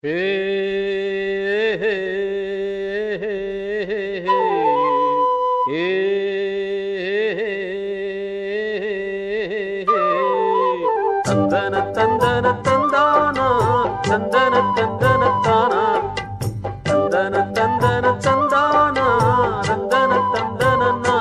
ஹே, ஹே, ஹே, ஹே, ஹே, தந்தன தந்தன தந்தானா தந்தன தந்தன தானா தந்தன தந்தன தந்தானா தந்தன தந்தனா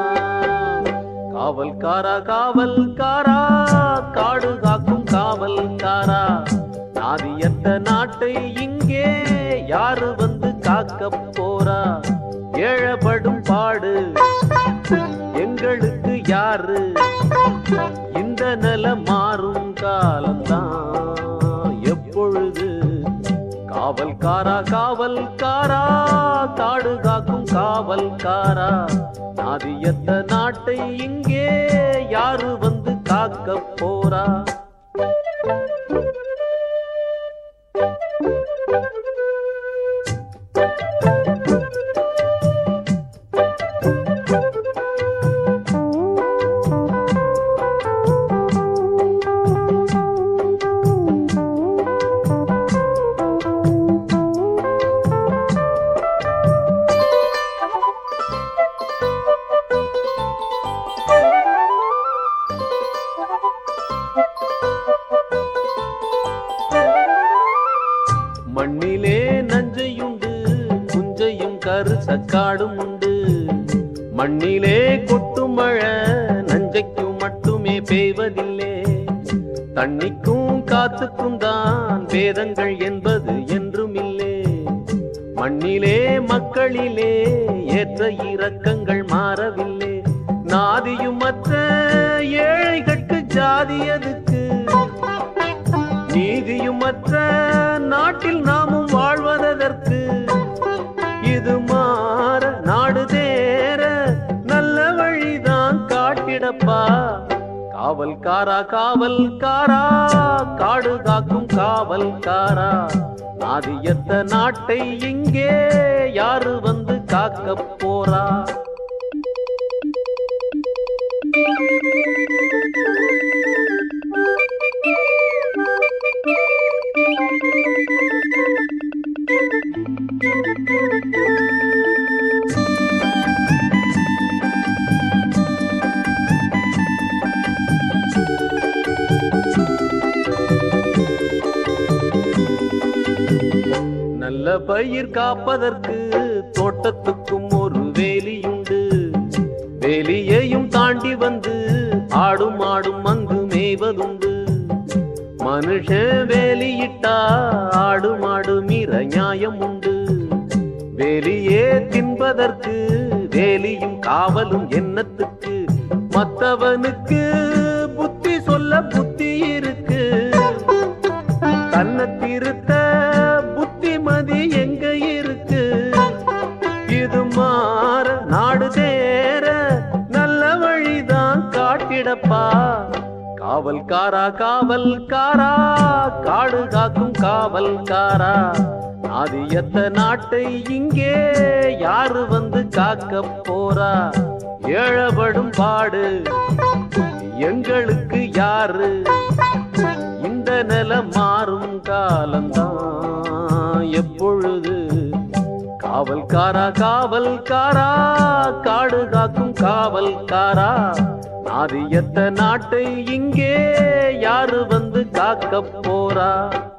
காவல்காரா காவல்காரா காடு காக்கும் காவல்காரா நாதியற்ற நாட்டை இங்கே யாரு வந்து காக்க போறா ஏழப்படும் பாடு எங்களுக்கு யாரு இந்த நில மாறும் காலம்தான் எப்பொழுது காவல்காரா காவல்காரா காடு காக்கும் காவல்காரா நாதியத்த நாட்டை இங்கே யாரு வந்து காக்க போறா மண்ணிலே நஞ்சையுண்டு புஞ்சையும் கரு சக்காடும் உண்டு மண்ணிலே கொட்டும் மழை நஞ்சைக்கும் மட்டுமே பெய்வதில்லை தண்ணிக்கும் காத்துக்கும் தான் வேதங்கள் என்பது என்றும் இல்லை மண்ணிலே மக்களிலே ஏற்ற இறக்கங்கள் மாறவில்லை நாதியும் மற்ற ஏழைகட்கு ஜாதி எதுக்கு நீதியும் மற்ற நாட்டில் நாமும் வாழ்வதற்கு இது மாற நாடு தேர நல்ல வழிதான் காட்டிடப்பா காவல்காரா காவல்காரா காடு காக்கும் காவல்காரா நாதியத்த நாட்டை இங்கே யாரு வந்து காக்க போறா நல்ல பயிர் காப்பதற்கு தோட்டத்துக்கும் ஒரு வேலியுண்டு வேலியையும் தாண்டி வந்து ஆடும் ஆடும் அங்கு மேய்வதுண்டு மனுஷன் வேலியிட்டா ஆடு மாடு மீற நியாயம் உண்டு வேலியே தின்பதற்கு வேலியும் காவலும் எண்ணத்துக்கு மத்தவனுக்கு புத்தி சொல்ல புத்தி இருக்கு தன்னை திருத்த புத்திமதி எங்க இருக்கு இது மாற நாடு தேர நல்ல வழிதான் காட்டிடப்பா காவல்காரா காவல்காரா காடு காக்கும் காவல்காரா ஆதியத்த நாட்டை இங்கே யாரு வந்து காக்க போறா ஏழபடும் பாடு எங்களுக்கு யாரு இந்த நில மாறும் காலம்தான் எப்பொழுது காவல்காரா காவல்காரா காடு காக்கும் காவல்காரா நாதியத்த நாட்டை இங்கே யாரு வந்து காக்க போறா